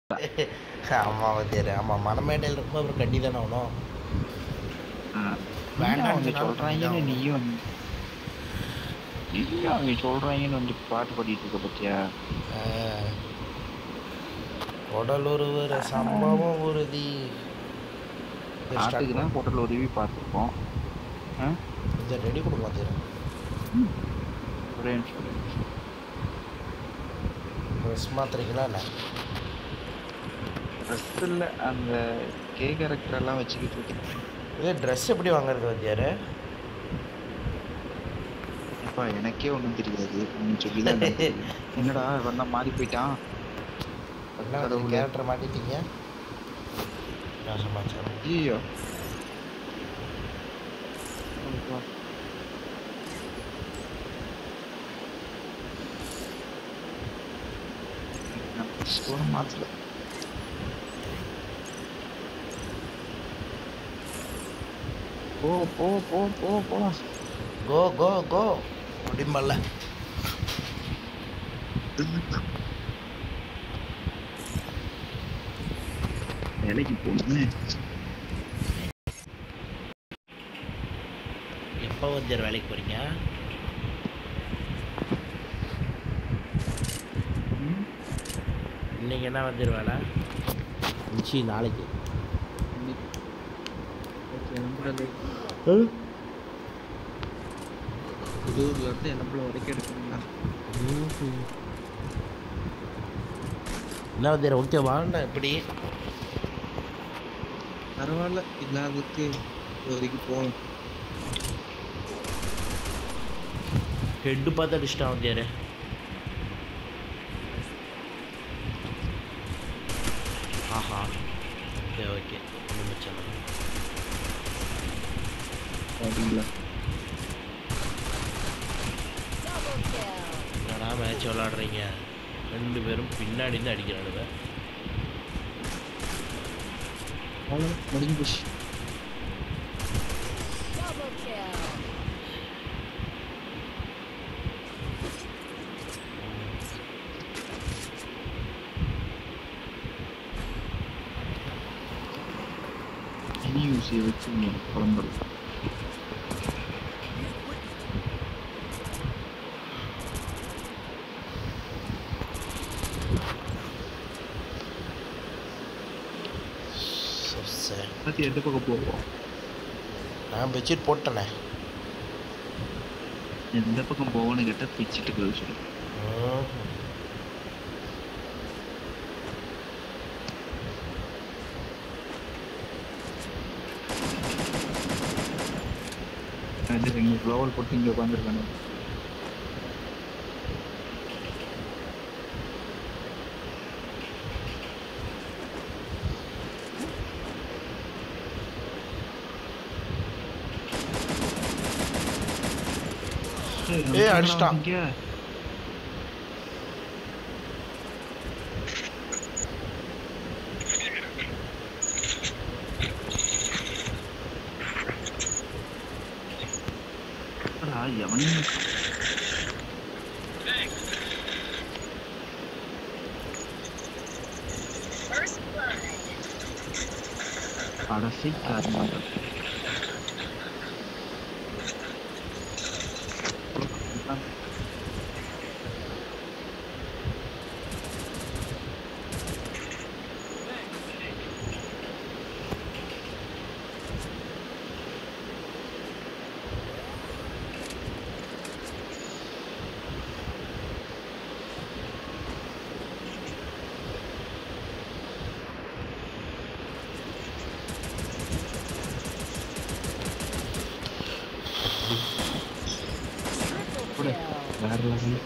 ஆமாம் வத்தியார் ஆமாம் மணமேடையில் இருக்கும்போது அப்புறம் கட்டி தானே ஆகணும் வேண்டாம்னு அவங்க சொன்னாலும் சொல்றாங்கன்னு பண்ணிதான் நீயும் வந்து- நீயும் அவங்க சொல்றாங்கன்னு வந்து பாட்டு பாடிட்டு இருக்க பத்தியா ஆ. உடலுறவுற சம்பவம் உறுதி சரி, start பாட்டுக்கு தான் ஹோட்டல் உதவி பார்த்துருப்போம் ஆ கொஞ்சம் ரெடி கொடுக்க மாட்டேன் ஒரே நிமிஷம் ஒரே நிமிஷம். ட்ரெஸ் மாத்திரைங்களா என்ன ட்ரெஸ் இல்லை அந்த கே கேரக்டர் எல்லாம் வச்சுக்கிட்டு இருக்கேன் இதே ட்ரெஸ் எப்படி வாங்குறது வத்தியார் அப்பா எனக்கே ஒன்றும் தெரியாது நீ சொல்லி தான் எனக்கு தெரியும். என்னடா இவன் மாறி போயிட்டான் என்ன கடவுளே. கேரக்டர் மாட்டிட்டீங்க நான் சமாச்சாரம் ஐயோ மாத்தல போ போ போ போ போலாம் கோ கோ கோ அப்படிம்பல்ல வேலைக்கு போகணும் எப்போ வத்தியார் வேலைக்கு போகிறீங்க இன்னைக்கு என்ன வத்தியார் வேலை நிச்சி நாளைக்கு புதூர்ல இருந்து எலம்புல வரைக்கும் எடுக்கணுங்களா ம்ஹும். என்ன வத்தியார் ஓகே வாண்டா எப்படி பரவாயில்ல இல்லாததுக்கு வரைக்கும் போகணும் ஹெட்டு பார்த்து அடிச்சிட்டான் வத்தியார் ஆஹா ஓகே ஓகே நிமிச்சம் அப்படிங்களா என்னடா மேட்ச் விளாடுறீங்க ரெண்டு பேரும் பின்னாடி இருந்து அடிக்கிறானுங்க அவ்வளோ முடிஞ்சு போச்சு Double kill. இனி யூசியை வச்சு குழம்புறது சரி சரி பற்றி எந்த பக்கம் போவோம் நான் பெட்ஷீட் போட்டேனே எந்த பக்கம் போவோன்னு கேட்டால் பிச்சுட்டு போய் சொல்லு ம்ஹும். அது ரெண்டு க்ளோவல் போட்டு இங்கே உட்காந்துருக்கானு ஏய், அடிச்சிட்டான். இங்கே எவனையும் First blood. கடைசி காரணம் Triple கூட kill. வேற லெவல்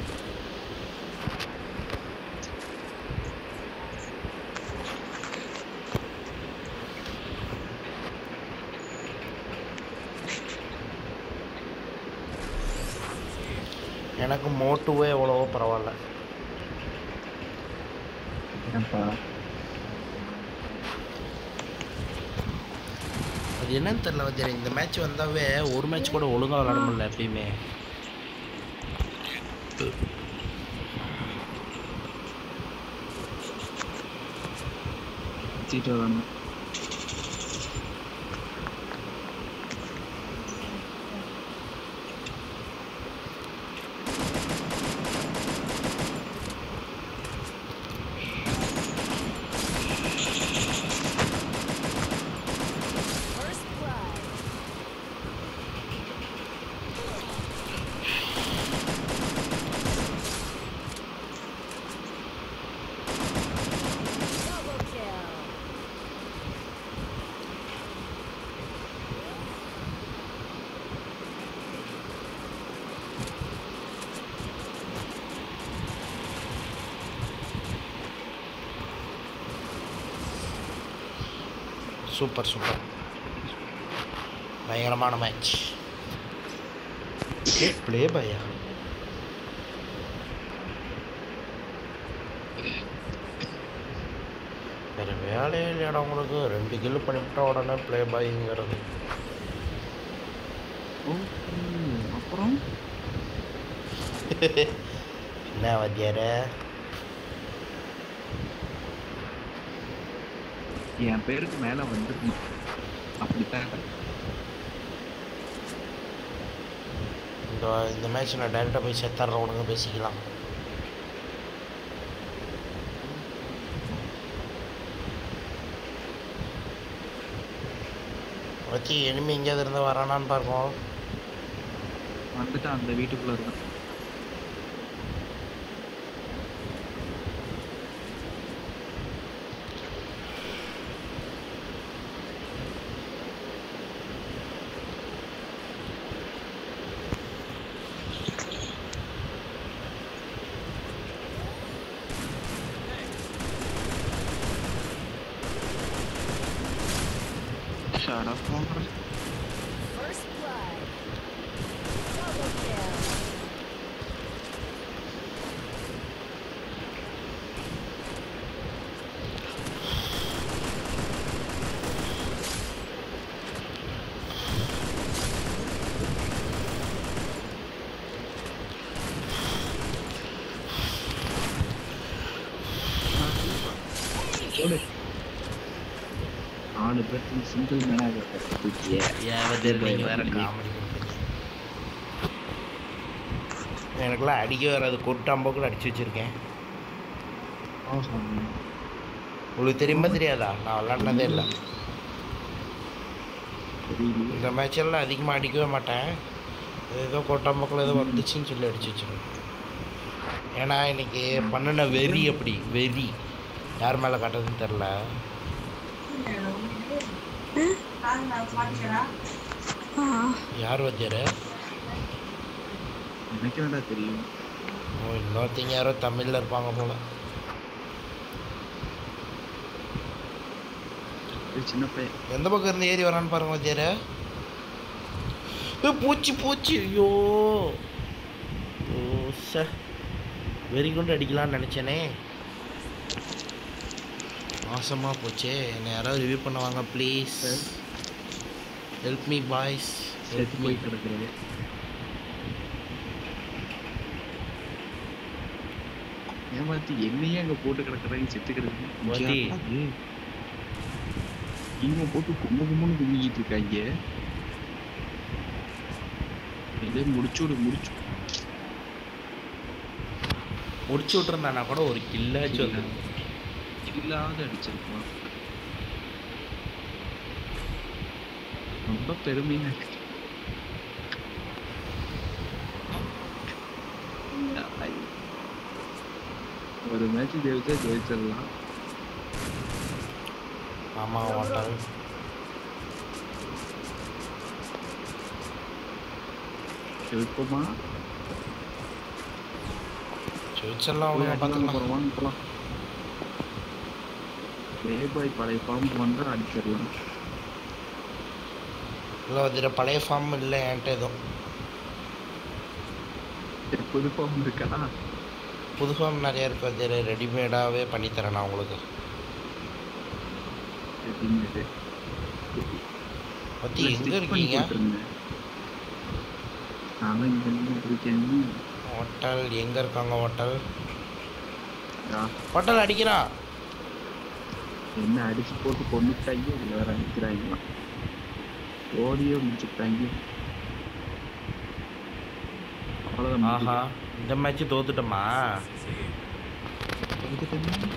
எனக்கு மோட்டுவே எவ்வளவோ பரவாயில்ல ஏன்ப்பா அது என்னன்னு தெரியல வத்தியார் இந்த மேட்ச் வந்தாவே ஒரு மேட்ச் கூட ஒழுங்கா விளாட முடியல எப்பயுமே சுத்திட்டு வராங்க First blood. Double kill. Super super பயங்கரமான மேட்ச் ப்ளே பையா வேறு வேலையே இல்லையாடா உங்களுக்கு ரெண்டு கில்லு பண்ணிவிட்டா உடனே ப்ளே பாய்ங்கிறது ஓ ம், அப்புறம் என்ன வாத்தியார என் பேருக்கு மேல வந்துருக்கணும் அப்படித்தான் இந்த இந்த மேட்ச் நான் டேரெக்டாக போய் செத்துறேன் உனக்கு பேசிக்கலாம் வச்சு எனிமி எங்கேயாவது இருந்து வரானான்னு பார்ப்போம் வந்துட்டு அந்த வீட்டுக்குள்ள இருக்கான் Shut up, Mark. First blood. Double kill. சொல்லு நாலு பேர்த்து சிங்கிள் மேனாக தூக்கிய நீங்கள் வேற காமெடி எனக்குலாம் அடிக்க வராது கொட்டாம்போக்கில் அடிச்சு வச்சுருக்கேன் உங்களுக்கு தெரியுமா தெரியாதா நான் விளாட்னதே இல்லை தெரியல இந்த மேட்செல்லாம் அதிகமாக அடிக்கவே மாட்டேன் ஏதோ கொட்டாம்போக்கில் ஏதோ வந்துச்சுன்னு சொல்லி அடிச்சு வச்சிருக்கேன் ஏன்னா இன்னைக்கு பண்ணின வெறி அப்படி வெறி யார் மேலே காட்டுறதுன்னு தெரில யார் வச்சாரு எனக்கு என்னடா தெரியும் ஓ இன்னொருத்தங்க யாரோ தமிழில் இருப்பாங்க போல ஒரு சின்ன பையன் எந்த பக்கம் இருந்து ஏறி வரான்னு பாருங்க வச்சாரு பூச்சி பூச்சி ஐயோ ஓ ச வெறி கொண்டு அடிக்கலாம்னு நினச்சேனே மோசமாக போச்சே என்னை யாராவது ரிவ்யூ பண்ணுவாங்க ப்ளீஸ் ஹெல்ப் மீ பாய்ஸ் செத்து போய் கிடக்குறது ஏமாத்தி என்னையே அங்க போட்டு கிடக்குறாங்க செத்து வாத்தி. கிடக்கு இவங்க போட்டு கும்ப கும்பன்னு கும்பிக்கிட்டு இருக்காங்க இதே முடிச்சு விடு முடிச்சு முடிச்சு விட்ருந்தானா கூட ஒரு கில்லாச்சும் வந்து இல்லாத அடிச்சிருப்பான் ரொம்ப பெருமையா இருக்கு ஐ. ஒரு மேட்ச் ஜெயிச்சா ஜெயிச்சிடலாம் ஆமாம் ஓட்டால் ஜெயிப்போமா ஜெயிச்சிடலாம் போய் அவ்வளோ அடிக்கலாம் பார்த்துக்கலாம் போறோம் வாங்க போலாம் ப்ளே பாய் பழைய ஃபார்ம் வந்தா அடிச்சிடலாம் இல்லை அதில் பழைய ஃபார்ம் இல்லை என்கிட்ட எதுவும் சரி, புது ஃபார்ம் இருக்கா புது ஃபார்ம் நிறைய இருக்கு அதில் ரெடிமேடாகவே பண்ணித்தரேன் நான் உங்களுக்கு ரெடிமேடு பற்றி எங்கே இருக்கீங்க நானும் இங்க இருந்து இருக்கேன் ஹோட்டல் எங்கே இருக்காங்க ஹோட்டல் யா, ஹோட்டல் அடிக்கிறான் என்ன அடிச்சு போட்டு கொண்டுட்டாங்க இதுல வேற அடிக்கிறாங்க ஓடியே முடிச்சுட்டாங்க அவ்வளவுதான் ஆஹா இந்த மேட்ச் தோத்துட்டோமா முடிஞ்சுது.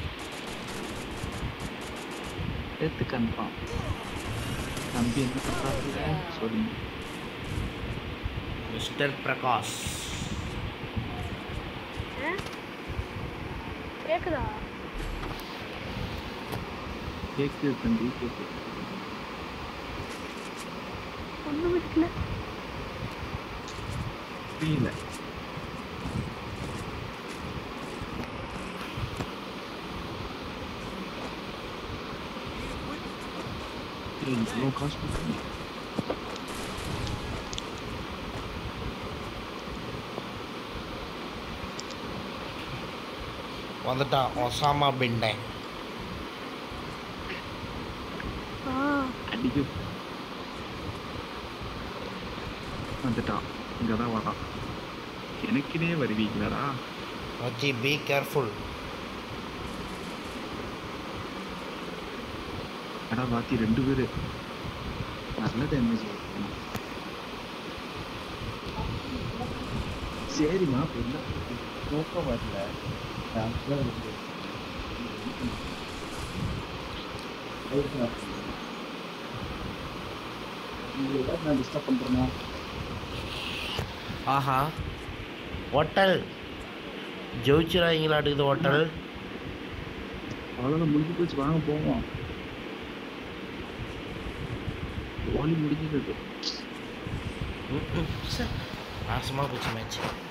எடுத்து கன்ஃபார்ம் தம்பி என்ன பண்றாரு சொல்லுங்க மிஸ்டர் பிரகாஷ் கேக்குதா கேக்குது தம்பி கேக்குது ஒண்ணும் இருக்குல்ல புரியல ஏய், இவ்வளவு காசு கொடுத்தீங்க வந்துட்டான் ஒசாமா பின்டன் ஆ அடிக்க வந்துட்டான் இங்கதான் வரான் எனக்குனே வருவீங்களாடா மச்சி பி கேர்ஃபுல் அடா பாத்தி ரெண்டு பேரு நல்ல டேமேஜ் சரிம்மா இப்ப என்ன தூக்கம் வரல டாக்டர் வந்து நான் டிஸ்டர்ப் பண்றேன்னா ஆஹா ஹோட்டல் ஜெயிச்சிடாதீங்களாட்டுக்குது ஹோட்டல் அவ்வளோதான் முடிஞ்சு போச்சு வாங்க போவோம் ஓலி முடிஞ்சது நாசமாக போச்சு மேட்ச்